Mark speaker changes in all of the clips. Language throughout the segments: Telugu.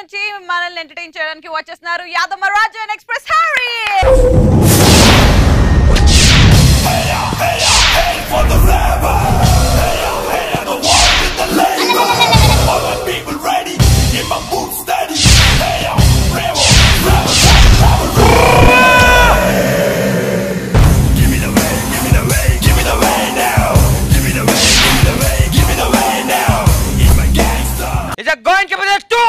Speaker 1: నుంచి మనల్ని ఎంటర్టైన్ చేయడానికి వచ్చేస్తున్నారు Yadamma Raju and express Hari
Speaker 2: Is it going to be the two?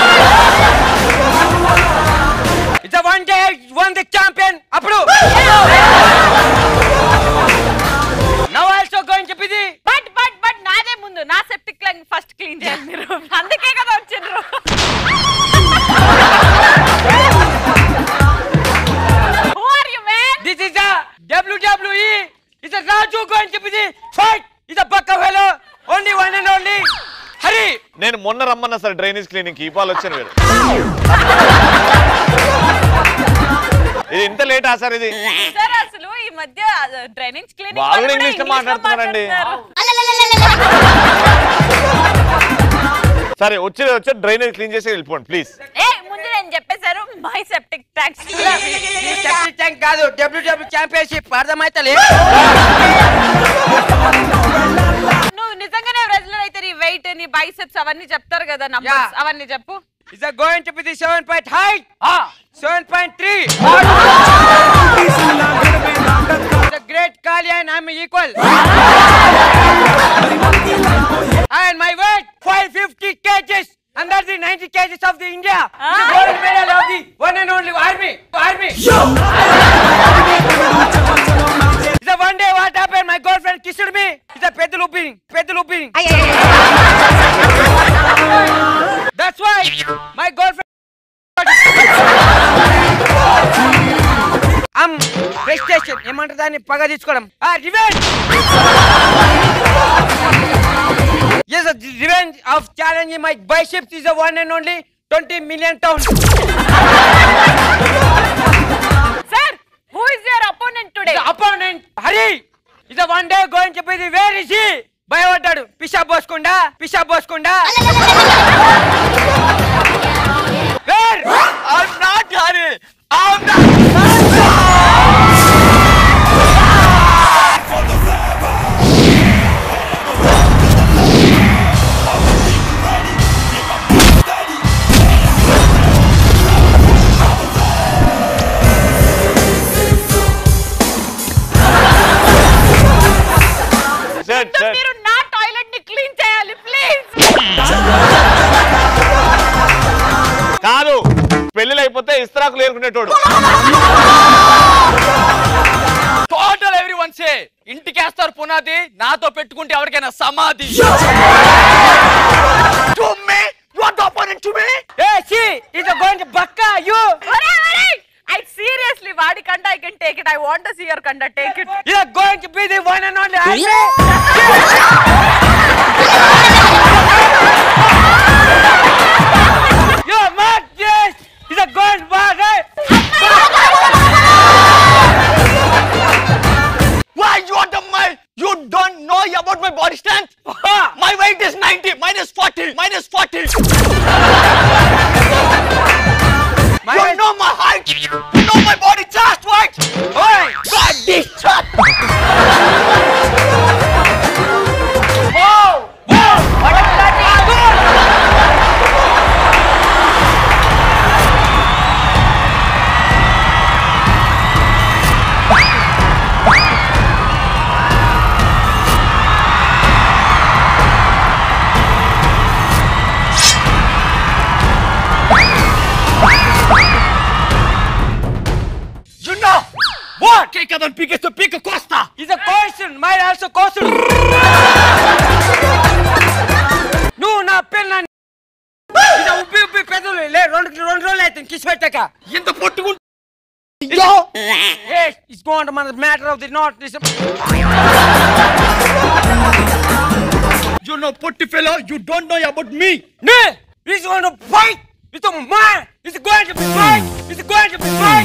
Speaker 2: It's a one day won the champion. అప్పుడు Now also going to be the
Speaker 1: but but but నాదే ముందు నా సెప్టిక్ లైన్ ఫస్ట్ క్లీన్ చేయాలి మీరు అందుకే కదా వచ్చిండ్రు Who are you, man?
Speaker 2: this is a WWE. It's a Raju going to be the fight. It's a Bakka fellow. Only one and only. Hari.
Speaker 3: నేను మొన్న రమ్మన్నా సార్ డ్రైనేజ్ క్లీనింగ్ ఈ పాలు వచ్చాను మీరు ఇది ఇంత లేటా సార్ ఇది
Speaker 1: సార్ అసలు ఈ మధ్య డ్రైనేజ్ క్లీనింగ్
Speaker 3: వాళ్ళు కూడా ఇంగ్లీష్ లో మాట్లాడుతున్నారండి. సరే వచ్చి వచ్చి డ్రైనేజ్ క్లీన్ చేసి వెళ్ళిపోండి ప్లీజ్
Speaker 1: ఏ ముందు నేను చెప్పేశారు మై సెప్టిక్ ట్యాంక్స్
Speaker 2: ఈ సెప్టిక్ ట్యాంక్ కాదు WWE ఛాంపియన్షిప్ అర్థమైతలే
Speaker 1: నువ్వు నిజంగానే రెగ్యులర్ అయితే నీ వెయిట్ నీ బైసెప్స్ అవన్నీ చెప్తారు కదా నంబర్స్
Speaker 2: Yeah.
Speaker 1: అవన్నీ చెప్పు
Speaker 2: Is it going to be the 7 point height? Ah, 7.3. the great Kali and I'm equal. and my weight 550 kgs under the 90 kgs of the India. The gold medal of the one and only army. Army. It's a one day what happened? My girlfriend kissed me. It's a pedal looping. Pedal looping. That's why my girlfriend. I'm frustration. ఏమంటారు దాన్ని పగ తీసుకోవడం ఆ revenge Yes, the revenge of challenging my biceps is the one and only 20 million pounds.
Speaker 1: Sir who is your opponent today
Speaker 2: The opponent, Hari, is the one day going to be the where is he? భయపడ్డాడు పిషా పోసుకుండా పిషా పోసుకుండా Where?
Speaker 3: I'm not Hari. I'm sir sir
Speaker 1: మీరు నా టాయిలెట్ ని క్లీన్ చేయాలి ప్లీజ్
Speaker 3: కాదు పెళ్ళిళ్ళు అయిపోతే ఇస్త్రాకులు ఏరుకునేటోడు
Speaker 4: టోటల్ ఎవ్రీ వన్ సే ఇంటికేస్తారు పునాది నాతో పెట్టుకుంటే ఎవరికైనా సమాధి
Speaker 2: To me? You are the opponent to me? Hey, she is going to bakka you.
Speaker 1: I seriously వాడి కంట I can take it I want to see your కంట take it
Speaker 2: You are going to be the one and only Hari. You are mad, yes. He's a going bad, right?
Speaker 4: Why you are the my you don't know about my body strength? My weight is 90 minus 40 minus 40.
Speaker 2: My
Speaker 4: you
Speaker 2: weight-
Speaker 4: know my height. You know my body just weight.
Speaker 2: Oi!
Speaker 4: God this shot.
Speaker 2: Whoa! Whoa! What a bloody goal!
Speaker 4: You know what? Take on biggest to pick a Costa.
Speaker 2: He's a question. Mine also question. నువ్వు నా పిల్లని ఇది ఉబ్బి ఉబ్బి పెదవులు లే రెండు రెండు రోజులు అవుతుంది కిసి పెట్టాక
Speaker 4: ఇంత పొట్టుకుంటు
Speaker 2: Hey, it's going to the matter of the north. This
Speaker 4: You know potty fellow, you don't know about me.
Speaker 2: no, he's going to fight. It's a man. It's going to be fight. It's going to be fight.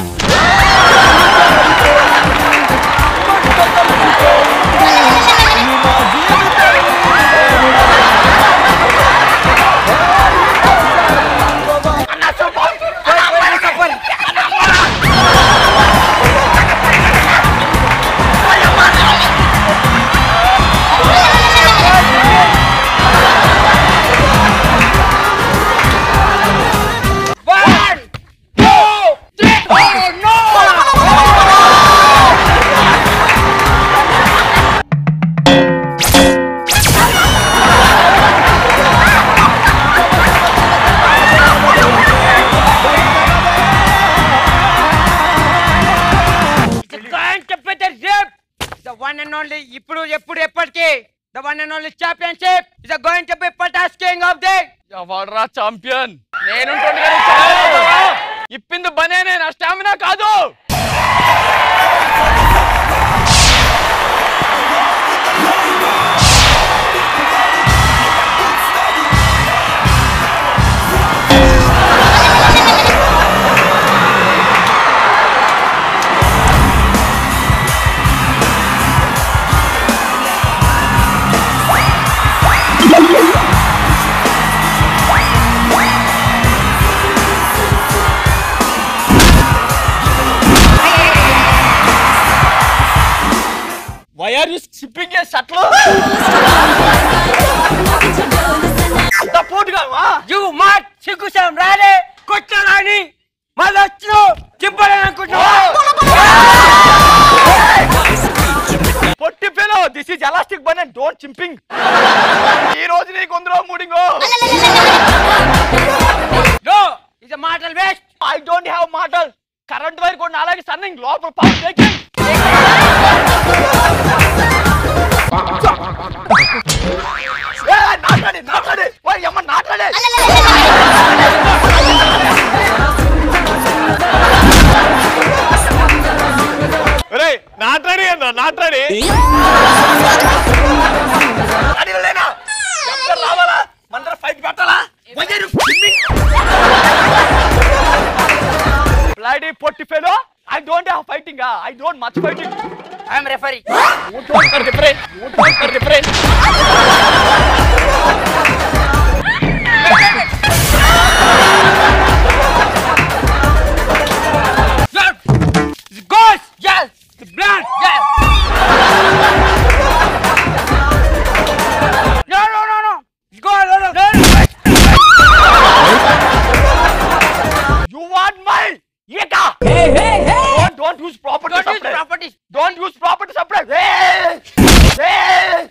Speaker 2: the one and only championship is going to be Patas King of the
Speaker 4: ఎవడరా ఛాంపియన్ నేను ఇప్పింది బనేనే నా స్టామినా కాదు why are you sipping a షట్లు అంత పోటుగా
Speaker 2: You mat సిగ్గుసం రాలే కొట్టరాని మళ్ళీ వచ్చినావు చింపలేని అనుకుంటున్నావు
Speaker 4: పొట్టి fellow this is elastic bun and don't చింపింగ్ ఈ రోజు నీకు ఉందిరో మూడింగో
Speaker 2: No, ఇది మాటలు వేస్ట్
Speaker 4: ఐ డోంట్ హ్యావ్ మాటల్ కరెంట్ వైర్ కూడా అలాగే సన్నింగ్ లోపల పవర్ టేకింగ్ నాట్లాడి నాట్లాడి ఓయ్ అమ్మ నాట్లాడే
Speaker 3: ఒరే నాట్లాడి అన్న నాట్లాడి
Speaker 4: అడిగలేనా ఎక్కడ రావాలా మన ఫైట్ పెట్టాలా బ్లడీ పొట్టి fellow I don't have fighting I don't much fighting
Speaker 2: I'm referee
Speaker 4: You don't are different. You don't are different.
Speaker 2: Ghost! Yes! The blood! Yes! No, no, no, no! Go, no, no, no!
Speaker 4: You want my yeka? Hey, hey, hey! Don't, don't use property
Speaker 2: Don't use
Speaker 4: supply.
Speaker 2: properties.
Speaker 4: Don't use property supply. Hey! Hey!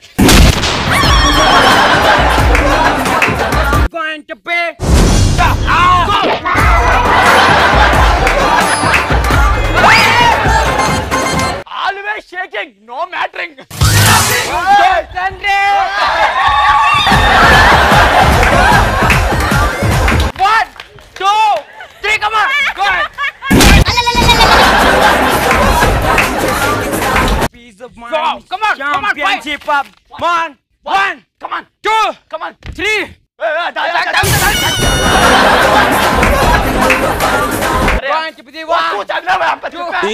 Speaker 2: Going to pay.
Speaker 4: Always shaking, no mattering.
Speaker 2: One, two, three, come on! Go ahead! Piece of mind.
Speaker 4: Go, come on, come on, fight.
Speaker 2: Championship up. One, one,
Speaker 4: Come on,
Speaker 2: two,
Speaker 4: come on.
Speaker 2: three.
Speaker 4: Hey, hey, da- da- da-
Speaker 2: Going to be the
Speaker 4: One, two,
Speaker 2: one.
Speaker 4: three, never happen.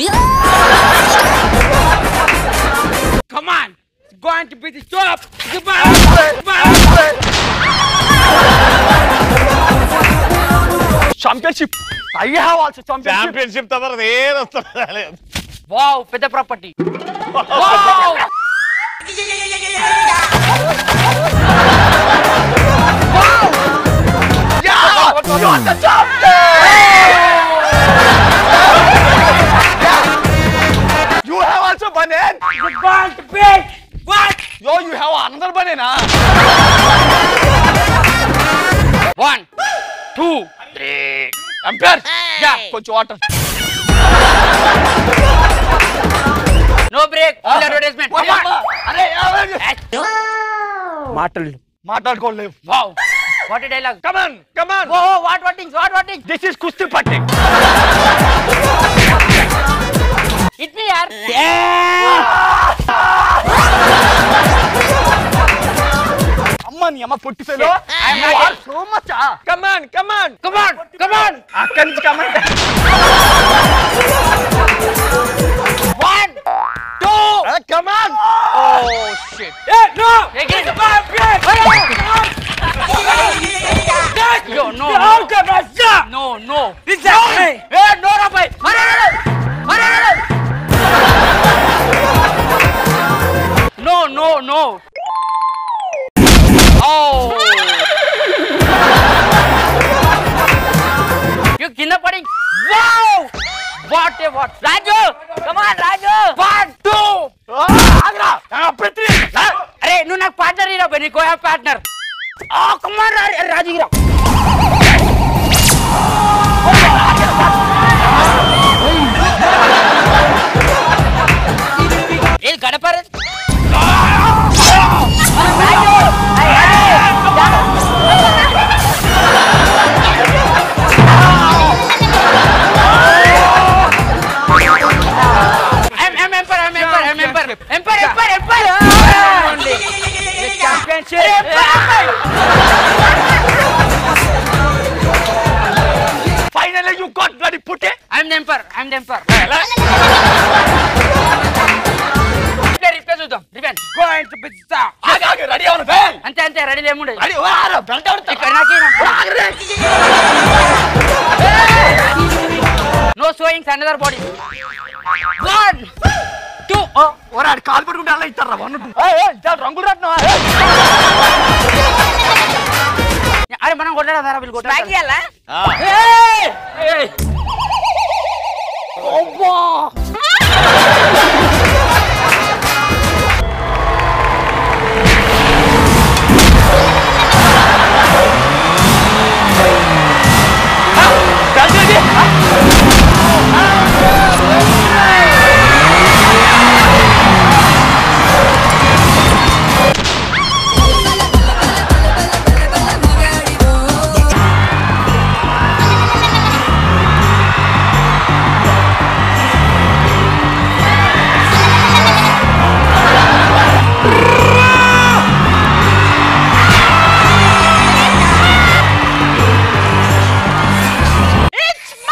Speaker 2: Come on. It's going to be the top. Goodbye. Goodbye.
Speaker 4: Championship. I have also championship.
Speaker 3: Championship తప్ప ఏది వస్తుంది
Speaker 2: వావ్ పెద్ద property
Speaker 4: Yeah! You are the champion! You have also banana.
Speaker 2: Goodbye to big. What?
Speaker 4: Yo, you have another banana.
Speaker 2: One, two,
Speaker 4: Empire. Yeah, కొంచెం water
Speaker 2: no break. All advertisement. Come on.
Speaker 4: అరే
Speaker 2: మాటలు
Speaker 4: మాట్లాడుకోలేవు
Speaker 2: wow what dialogue
Speaker 4: come on come on
Speaker 2: oh what వాటింగ్ వాట్ వాటింగ్
Speaker 4: దిస్ ఇస్ కుస్తీ పట్టి
Speaker 2: ఇట్ మీ యార్
Speaker 4: అమ్మ నీ అమ్మ పొట్టి fellow so much come on come on
Speaker 2: come on come on
Speaker 4: అక్కడి నుంచి come on
Speaker 2: one two
Speaker 4: come on oh shit
Speaker 2: ఏ no
Speaker 1: Again.
Speaker 2: Yo, no,
Speaker 1: How
Speaker 2: no.
Speaker 1: can I stop?
Speaker 2: No, no.
Speaker 1: It's that way.
Speaker 2: ఏ నో రా బై అరే అరే అరే అరే no no no oh you కింద పడి వావ్ వాట్ ఏ what Raju come on Raju one two
Speaker 4: Agra Prithvi
Speaker 2: అరే నువ్వు నాకు పార్ట్నర్ ఇరా నీకు పార్ట్నర్ ఆ కమ్ ఆన్ రాజు ఇరా ఏది గడపరే
Speaker 4: Finally, you got bloody put it.
Speaker 2: I'm temper I'm temper reply చూద్దాం రివెన్ గో అండ్ పిజ్జా
Speaker 4: ఆగు, ఆగు, ready అవును, fan.
Speaker 2: అంతే అంతే రెడీ ఏముండే
Speaker 4: Ready, ఓ, ఆరు, belt అవును,
Speaker 2: ఇక్కడ నాకే no showings another body one two
Speaker 4: ఓరాడు కాలు పట్టుకుంటే అలా ఇస్తారా వన్ టూ రంగులు రత్నం
Speaker 2: అరే మనం కొట్టారా వీళ్ళు కొట్టారా
Speaker 1: బ్యాగ్ ఇయ్యాలా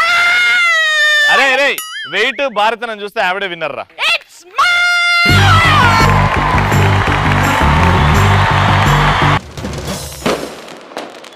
Speaker 3: అరే అరే వెయిట్ భారత్ అని చూస్తే ఆవిడే విన్నర్ రా
Speaker 1: ఇట్స్ మై